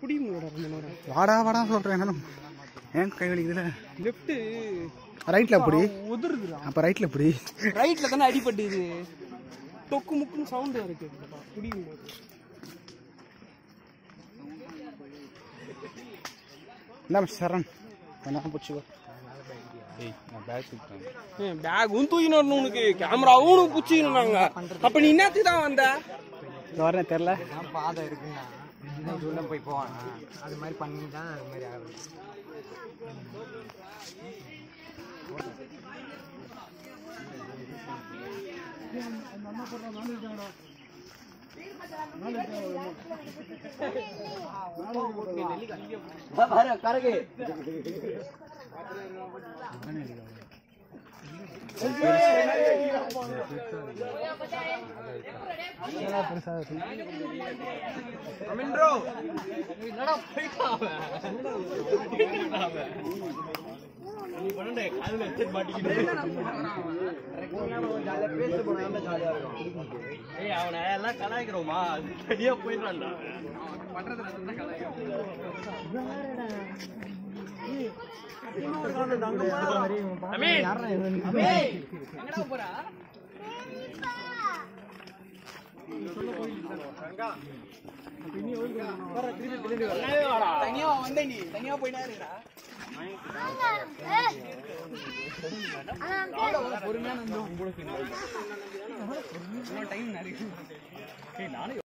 புடிங்க ரொம்ப நேரம் வாடா வாடா சொல்கிறேன் என்னாலும் ஏன் கை வலிக்குதுல லெஃப்ட் ரைட்டில் அப்படி உதிருதுடா அப்போ ரைட்டில் எப்படி ரைட்ல தானே அடிபட்டுது தொக்கு முக்குன்னு சவுண்ட் இருக்கு புடியும் போது என்ன சரண் என்ன பிடிச்சிக்கோ பேகும் தூக்கின்னு வரணும் உனக்கு கேமராவும் உனக்கு பிடிச்சிக்கணும் நாங்க அப்ப நீ என்னத்துக்கு தான் வந்த வரேன் தெரில நான் பாதை இருக்குண்ணா இன்னும் உள்ள போய் போவானா அது மாதிரி பண்ணி தான் அது மாதிரி ஆகுது ஏய் அவனை எல்லாம் கலாய்க்கிறோமா சரியா போயிடுறான்டா தனியா வந்த நீ தனியா போயிட்டா இருக்கா பொறுமையா டைம் நிறைய